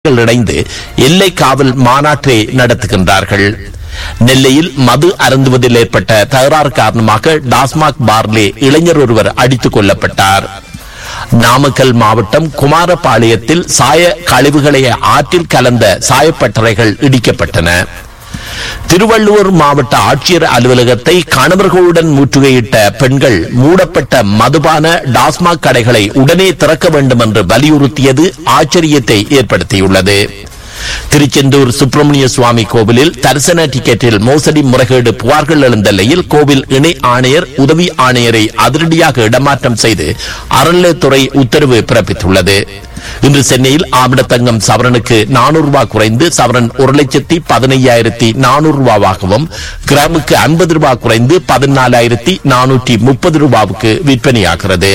அதிகாரிகள் இணைந்து எல்லை காவல் மாநாட்டை நடத்துகின்றார்கள் நெல்லையில் மது அருந்துவதில் ஏற்பட்ட தகராறு காரணமாக டாஸ்மாக் பார்லே இளைஞர் ஒருவர் அடித்துக் கொல்லப்பட்டார் நாமக்கல் மாவட்டம் குமாரபாளையத்தில் சாய கழிவுகளை ஆற்றில் கலந்த சாயப்பட்டறைகள் இடிக்கப்பட்டன திருவள்ளூர் மாவட்ட ஆட்சியர் அலுவலகத்தை கணவர்களுடன் முற்றுகையிட்ட பெண்கள் மூடப்பட்ட மதுபான டாஸ்மாக் கடைகளை உடனே திறக்க வேண்டும் என்று வலியுறுத்தியது ஆச்சரியத்தை ஏற்படுத்தியுள்ளது திருச்செந்தூர் சுப்பிரமணிய சுவாமி கோவிலில் தரிசன டிக்கெட்டில் மோசடி முறைகேடு புகார்கள் எழுந்த நிலையில் கோவில் இணை ஆணையர் உதவி ஆணையரை அதிரடியாக இடமாற்றம் செய்து அறநிலையத்துறை உத்தரவு பிறப்பித்துள்ளது இன்று சென்னையில் ஆமிடத்தங்கம் சவரனுக்கு நானூறு ரூபாய் குறைந்து சவரன் ஒரு லட்சத்தி பதினையாயிரத்தி நானூறு ரூபாவாகவும் கிராமுக்கு ஐம்பது ரூபாய் குறைந்து பதினாலாயிரத்தி நானூற்றி முப்பது ரூபாவுக்கு விற்பனையாகிறது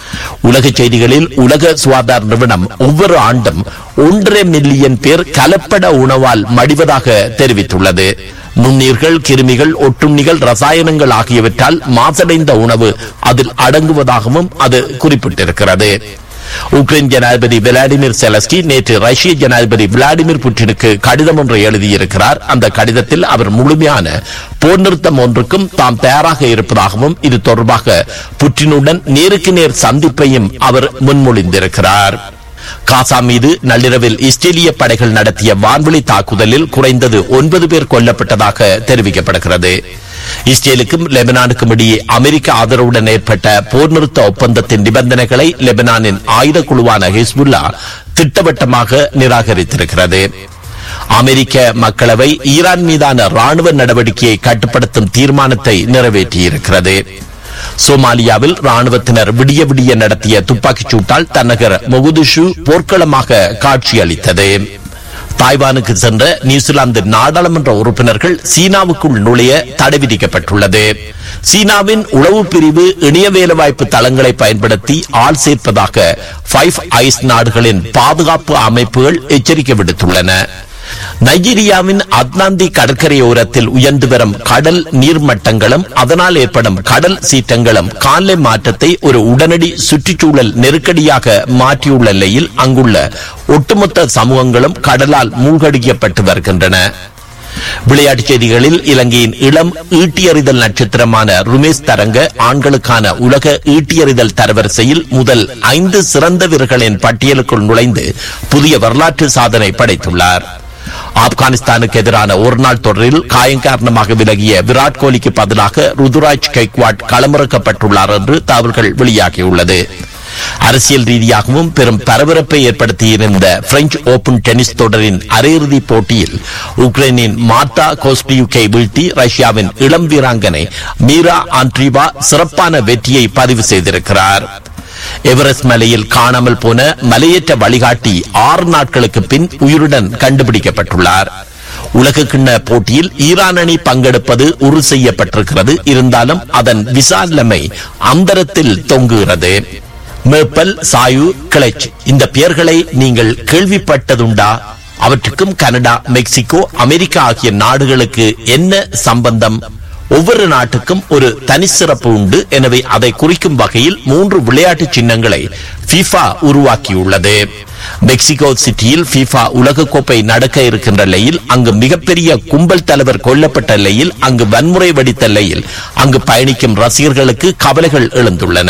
உலக செய்திகளில் உலக சுகாதார நிறுவனம் ஒவ்வொரு ஆண்டும் ஒன்றரை மில்லியன் பேர் கலப்பட உணவால் மடிவதாக தெரிவித்துள்ளது நுண்ணீர்கள் கிருமிகள் ஒட்டுண்ணிகள் ரசாயனங்கள் ஆகியவற்றால் மாசடைந்த உணவு அதில் அடங்குவதாகவும் அது குறிப்பிட்டிருக்கிறது உக்ரைன் ஜனாதிபதி விளாடிமிர் செலஸ்கி நேற்று ரஷ்ய ஜனாதிபதி விளாடிமிர் புட்டினுக்கு கடிதம் ஒன்றை எழுதியிருக்கிறார் அந்த கடிதத்தில் அவர் முழுமையான போர் நிறுத்தம் ஒன்றுக்கும் தாம் தயாராக இருப்பதாகவும் இது தொடர்பாக புட்டினுடன் நேருக்கு நேர் சந்திப்பையும் அவர் முன்மொழிந்திருக்கிறார் காசா மீது நள்ளிரவில் இஸ்ரேலிய படைகள் நடத்திய வான்வெளி தாக்குதலில் குறைந்தது ஒன்பது பேர் கொல்லப்பட்டதாக தெரிவிக்கப்படுகிறது இஸ்ரேலுக்கும் லெபனானுக்கும் இடையே அமெரிக்க ஆதரவுடன் ஏற்பட்ட போர் நிறுத்த ஒப்பந்தத்தின் நிபந்தனைகளை லெபனானின் ஆயுத குழுவான ஹிஸ்புல்லா திட்டவட்டமாக நிராகரித்திருக்கிறது அமெரிக்க மக்களவை ஈரான் மீதான ராணுவ நடவடிக்கையை கட்டுப்படுத்தும் தீர்மானத்தை நிறைவேற்றியிருக்கிறது சோமாலியாவில் ராணுவத்தினர் விடிய விடிய நடத்திய துப்பாக்கிச் சூட்டால் தன்னகர் மொகுதிஷு போர்க்களமாக காட்சியளித்தது தாய்வானுக்கு சென்ற நியூசிலாந்து நாடாளுமன்ற உறுப்பினர்கள் சீனாவுக்குள் நுழைய தடை விதிக்கப்பட்டுள்ளது சீனாவின் உளவு பிரிவு இணைய வேலைவாய்ப்பு தளங்களை பயன்படுத்தி ஆள் சேர்ப்பதாக ஃபைவ் ஐஸ் நாடுகளின் பாதுகாப்பு அமைப்புகள் எச்சரிக்கை விடுத்துள்ளன நைஜீரியாவின் அத்லாந்தி கடற்கரையோரத்தில் உயர்ந்து வரும் கடல் நீர்மட்டங்களும் அதனால் ஏற்படும் கடல் சீற்றங்களும் காலை மாற்றத்தை ஒரு உடனடி சுற்றுச்சூழல் நெருக்கடியாக மாற்றியுள்ள நிலையில் அங்குள்ள ஒட்டுமொத்த சமூகங்களும் கடலால் மூழ்கடிக்கப்பட்டு வருகின்றன விளையாட்டுச் செய்திகளில் இலங்கையின் இளம் ஈட்டியறிதல் நட்சத்திரமான ருமேஷ் தரங்க ஆண்களுக்கான உலக ஈட்டியறிதல் தரவரிசையில் முதல் ஐந்து சிறந்த வீரர்களின் பட்டியலுக்குள் நுழைந்து புதிய வரலாற்று சாதனை படைத்துள்ளார் ஆப்கானிஸ்தானுக்கு எதிரான ஒருநாள் தொடரில் காயம் காரணமாக விலகிய விராட் கோலிக்கு பதிலாக ருதுராஜ் கெக்வாட் களமிறக்கப்பட்டுள்ளார் என்று தகவல்கள் வெளியாகியுள்ளது அரசியல் ரீதியாகவும் பெரும் பரபரப்பை ஏற்படுத்தியிருந்த பிரெஞ்சு ஓபன் டென்னிஸ் தொடரின் அரையிறுதி போட்டியில் உக்ரைனின் மார்டா கோஸ்டியுக்கை வீழ்த்தி ரஷ்யாவின் இளம் வீராங்கனை மீரா ஆண்ட்ரீவா சிறப்பான வெற்றியை பதிவு செய்திருக்கிறார் எவரெஸ்ட் மலையில் காணாமல் போன மலையேற்ற வழிகாட்டி ஆறு நாட்களுக்கு பின் உயிருடன் கண்டுபிடிக்கப்பட்டுள்ளார் உலக கிண்ண போட்டியில் ஈரான் அணி பங்கெடுப்பது உறுதி செய்யப்பட்டிருக்கிறது இருந்தாலும் அதன் விசாலமை அந்தரத்தில் தொங்குகிறது மேப்பல் சாயு கிளச் இந்த பெயர்களை நீங்கள் கேள்விப்பட்டதுண்டா அவற்றுக்கும் கனடா மெக்சிகோ அமெரிக்கா ஆகிய நாடுகளுக்கு என்ன சம்பந்தம் ஒவ்வொரு நாட்டுக்கும் ஒரு தனி சிறப்பு உண்டு எனவே அதை குறிக்கும் வகையில் மூன்று விளையாட்டு சின்னங்களை FIFA உருவாக்கியுள்ளது மெக்சிகோ சிட்டியில் FIFA உலகக்கோப்பை நடக்க இருக்கின்ற நிலையில் அங்கு மிகப்பெரிய கும்பல் தலைவர் கொல்லப்பட்ட நிலையில் அங்கு வன்முறை வெடித்த நிலையில் அங்கு பயணிக்கும் ரசிகர்களுக்கு கவலைகள் எழுந்துள்ளன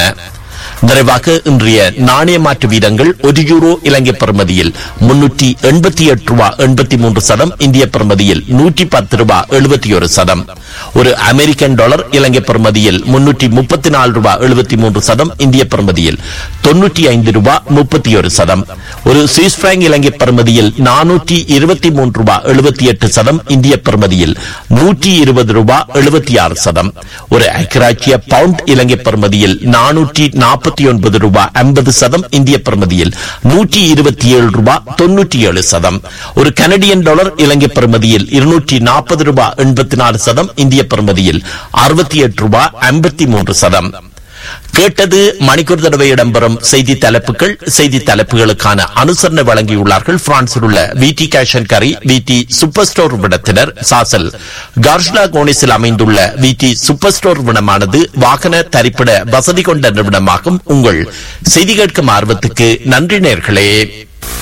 நிறைவாக இன்றைய நாணய மாற்று வீதங்கள் ஒரு யூரோ இலங்கை பெறுமதியில் முன்னூற்றி எண்பத்தி எட்டு ரூபா எண்பத்தி மூன்று சதம் இந்திய பெறுமதியில் நூற்றி பத்து ரூபா எழுபத்தி ஒரு சதம் ஒரு அமெரிக்கன் டாலர் இலங்கை பெறுமதியில் முன்னூற்றி முப்பத்தி நாலு ரூபா எழுபத்தி மூன்று சதம் இந்திய பெறுமதியில் தொன்னூற்றி ஐந்து ரூபா முப்பத்தி ஒரு சதம் ஒரு சுவிஸ் பிராங்க் இலங்கை பெறுமதியில் நானூற்றி இருபத்தி மூன்று ரூபா எழுபத்தி எட்டு சதம் இந்திய பெறுமதியில் நூற்றி இருபது ரூபா எழுபத்தி ஆறு சதம் ஒரு ஐக்கிராச்சிய பவுண்ட் இலங்கை பெறுமதியில் நானூற்றி நாற்பத்தி ஒன்பது ரூபாய் ஐம்பது சதம் இந்திய பெறுமதியில் நூற்றி இருபத்தி ஏழு ரூபாய் தொன்னூற்றி ஏழு சதம் ஒரு கனடியன் டாலர் இலங்கை பெறுமதியில் இருநூற்றி நாற்பது ரூபாய் எண்பத்தி நாலு சதம் இந்திய பெறுமதியில் அறுபத்தி எட்டு ரூபாய் ஐம்பத்தி மூன்று சதம் கேட்டது மணிக்கூர் தடவை இடம்பெறும் செய்தி தலைப்புகள் செய்தி தலைப்புகளுக்கான அனுசரணை வழங்கியுள்ளார்கள் பிரான்சில் உள்ள விடி கேஷன் கரி விடி சூப்பர் ஸ்டோர் விடத்தினர் சாசல் கார்ஷ்லா கோனிஸில் அமைந்துள்ள விடி சூப்பர் ஸ்டோர் விடமானது வாகன தரிப்பிட வசதி கொண்ட நிறுவனமாகும் உங்கள் செய்தி கேட்கும் ஆர்வத்துக்கு நன்றி நேர்களே